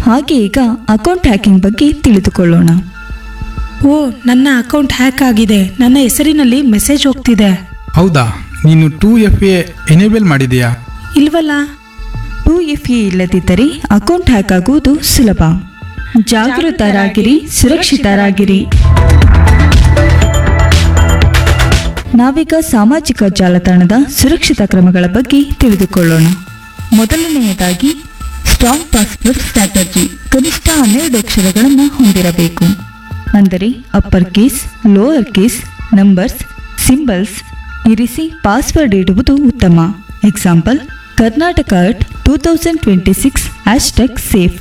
ಹಾಗೆ ಈಗ account hacking ಬಗ್ಗೆ ತಿಳಿದುಕೊಳ್ಳೋಣ ಓ ನನ್ನ ಅಕೌಂಟ್ ಹ್ಯಾಕ್ ಆಗಿದೆ ನನ್ನ ಹೆಸರಿನಲ್ಲಿ ಮೆಸೇಜ್ ಹೋಗ್ತಿದೆ ಹೌದಾ ನೀನು ಟೂ ಎಫ್ ಎ ಎನೇಬಲ್ ಮಾಡಿದೆಯಾ ಇಲ್ವಲ್ಲ ಟೂ ಎಫ್ ಎ ಇಲ್ಲದಿದ್ದರೆ ಅಕೌಂಟ್ ಹ್ಯಾಕ್ ಆಗುವುದು ಸುಲಭ ಜಾಗೃತರಾಗಿರಿ ಸುರಕ್ಷಿತರಾಗಿರಿ ನಾವೀಗ ಸಾಮಾಜಿಕ ಜಾಲತಾಣದ ಸುರಕ್ಷಿತ ಕ್ರಮಗಳ ಬಗ್ಗೆ ತಿಳಿದುಕೊಳ್ಳೋಣ ಮೊದಲನೆಯದಾಗಿ ಸ್ಟ್ರಾಂಗ್ ಪಾಸ್ವರ್ಡ್ ಸ್ಟ್ರಾಟಜಿ ಕನಿಷ್ಠ ಹನ್ನೆರಡು ಅಕ್ಷರಗಳನ್ನು ಹೊಂದಿರಬೇಕು ಅಂದರೆ upper case lower case numbers symbols ಇರಿಸಿ ಪಾಸ್ವರ್ಡ್ ಇಡುವುದು ಉತ್ತಮ example Karnataka at two thousand twenty six hashtag safe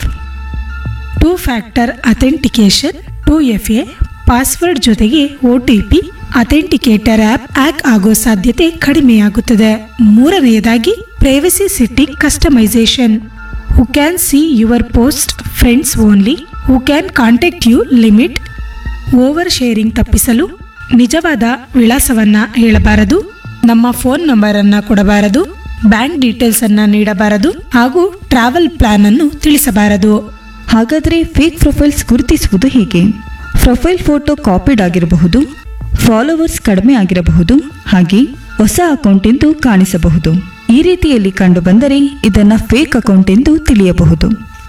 two factor authentication two F A password ಜೊತೆಗೆ O T P authenticator app hack ಆಗೋ ಸಾಧ್ಯತೆ ಕಡಿಮೆಯಾಗುತ್ತದೆ ಮೂರನೆಯದಾಗಿ privacy setting customisation who can see your post friends only who can contact you limit over sharing ತಪ್ಪಿಸಲು ನಿಜವಾದ ವಿಳಾಸವನ್ನ ಹೇಳಬಾರದು ನಮ್ಮ phone number ಅನ್ನ ಕೊಡಬಾರದು ಬ್ಯಾಂಕ್ ಡೀಟೇಲ್ಸ್ ಅನ್ನ ನೀಡಬಾರದು ಹಾಗೂ ಟ್ರಾವೆಲ್ ಪ್ಲಾನ್ ಅನ್ನು ತಿಳಿಸಬಾರದು ಹಾಗಾದರೆ ಫೇಕ್ ಪ್ರೊಫೈಲ್ಸ್ ಗುರುತಿಸುವುದು ಹೇಗೆ ಪ್ರೊಫೈಲ್ ಫೋಟೋ ಕಾಪಿಡ್ ಆಗಿರಬಹುದು ಫಾಲೋವರ್ಸ್ ಕಡಿಮೆ ಆಗಿರಬಹುದು ಹಾಗೆ ಹೊಸ ಅಕೌಂಟ್ ಎಂದು ಕಾಣಿಸಬಹುದು ಈ ರೀತಿಯಲ್ಲಿ ಕಂಡುಬಂದರೆ ಇದನ್ನ ಫೇಕ್ ಅಕೌಂಟ್ ಎಂದು ತಿಳಿಯಬಹುದು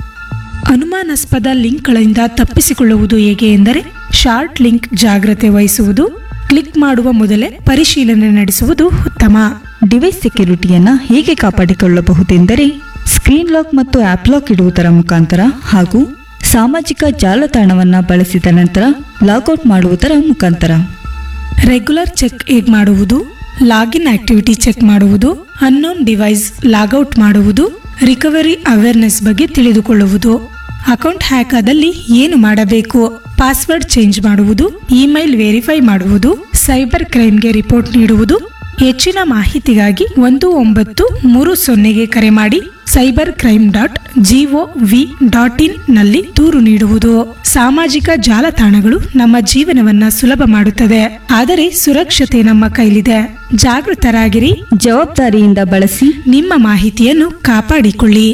ಅನುಮಾನಾಸ್ಪದ ಲಿಂಕ್ಗಳಿಂದ ತಪ್ಪಿಸಿಕೊಳ್ಳುವುದು ಹೇಗೆ ಎಂದರೆ ಶಾರ್ಟ್ ಲಿಂಕ್ ಜಾಗ್ರತೆ ವಹಿಸುವುದು ಕ್ಲಿಕ್ ಮಾಡುವ ಮೊದಲೇ ಪರಿಶೀಲನೆ ನಡೆಸುವುದು ಉತ್ತಮ ಡಿವೈಸ್ ಸೆಕ್ಯುರಿಟಿಯನ್ನ ಹೇಗೆ ಕಾಪಾಡಿಕೊಳ್ಳಬಹುದೆಂದರೆ ಸ್ಕ್ರೀನ್ ಲಾಕ್ ಮತ್ತು ಆಪ್ ಲಾಕ್ ಇಡುವುದರ ಮುಖಾಂತರ ಹಾಗೂ ಸಾಮಾಜಿಕ ಜಾಲತಾಣವನ್ನ ಬಳಸಿದ ನಂತರ ಲಾಗೌಟ್ ಮಾಡುವುದರ ಮುಖಾಂತರ ರೆಗ್ಯುಲರ್ ಚೆಕ್ ಹೇಗೆ ಮಾಡುವುದು ಲಾಗಿನ್ ಆಕ್ಟಿವಿಟಿ ಚೆಕ್ ಮಾಡುವುದು ಅನ್ನೋನ್ ಡಿವೈಸ್ ಲಾಗೌಟ್ ಮಾಡುವುದು ರಿಕವರಿ ಅವೇರ್ನೆಸ್ ಬಗ್ಗೆ ತಿಳಿದುಕೊಳ್ಳುವುದು ಅಕೌಂಟ್ ಹ್ಯಾಕ್ ಆದಲ್ಲಿ ಏನು ಮಾಡಬೇಕು ಪಾಸ್ವರ್ಡ್ ಚೇಂಜ್ ಮಾಡುವುದು ಇಮೇಲ್ ವೆರಿಫೈ ಮಾಡುವುದು ಸೈಬರ್ ಕ್ರೈಮ್ಗೆ ರಿಪೋರ್ಟ್ ನೀಡುವುದು ಹೆಚ್ಚಿನ ಮಾಹಿತಿಗಾಗಿ ಒಂದು ಒಂಬತ್ತು ಮೂರು ಸೊನ್ನೆಗೆ ಕರೆ ಮಾಡಿ cyber crime dot GO V dot in ನಲ್ಲಿ ದೂರು ನೀಡುವುದು ಸಾಮಾಜಿಕ ಜಾಲತಾಣಗಳು ನಮ್ಮ ಜೀವನವನ್ನ ಸುಲಭ ಮಾಡುತ್ತದೆ ಆದರೆ ಸುರಕ್ಷತೆ ನಮ್ಮ ಕೈಲಿದೆ ಜಾಗೃತರಾಗಿರಿ ಜವಾಬ್ದಾರಿಯಿಂದ ಬಳಸಿ ನಿಮ್ಮ ಮಾಹಿತಿಯನ್ನು ಕಾಪಾಡಿಕೊಳ್ಳಿ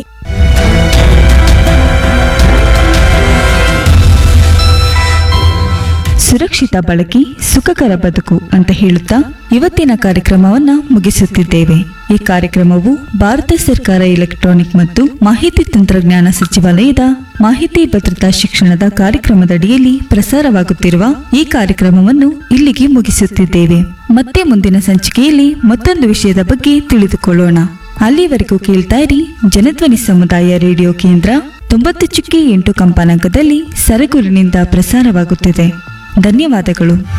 ಸುರಕ್ಷಿತ ಬಳಕೆ ಸುಖಕರ ಬದುಕು ಅಂತ ಹೇಳುತ್ತಾ ಇವತ್ತಿನ ಕಾರ್ಯಕ್ರಮವನ್ನ ಮುಗಿಸುತ್ತಿದ್ದೇವೆ ಈ ಕಾರ್ಯಕ್ರಮವು ಭಾರತ ಸರ್ಕಾರ ಎಲೆಕ್ಟ್ರಾನಿಕ್ ಮತ್ತು ಮಾಹಿತಿ ತಂತ್ರಜ್ಞಾನ ಸಚಿವಾಲಯದ ಮಾಹಿತಿ ಭದ್ರತಾ ಶಿಕ್ಷಣದ ಕಾರ್ಯಕ್ರಮದಡಿಯಲ್ಲಿ ಪ್ರಸಾರವಾಗುತ್ತಿರುವ ಈ ಕಾರ್ಯಕ್ರಮವನ್ನು ಇಲ್ಲಿಗೆ ಮುಗಿಸುತ್ತಿದ್ದೇವೆ ಮತ್ತೆ ಮುಂದಿನ ಸಂಚಿಕೆಯಲ್ಲಿ ಮತ್ತೊಂದು ವಿಷಯದ ಬಗ್ಗೆ ತಿಳಿದುಕೊಳ್ಳೋಣ ಅಲ್ಲಿವರೆಗೂ ಕೇಳ್ತಾ ಇರಿ ಜನಧ್ವನಿ ಸಮುದಾಯ ರೇಡಿಯೋ ಕೇಂದ್ರ ತೊಂಬತ್ತು ಚುಕ್ಕಿ ಎಂಟು ಕಂಪಾನಾಂಕದಲ್ಲಿ ಸರಗೂರಿನಿಂದ ಪ್ರಸಾರವಾಗುತ್ತಿದೆ ಧನ್ಯವಾದಗಳು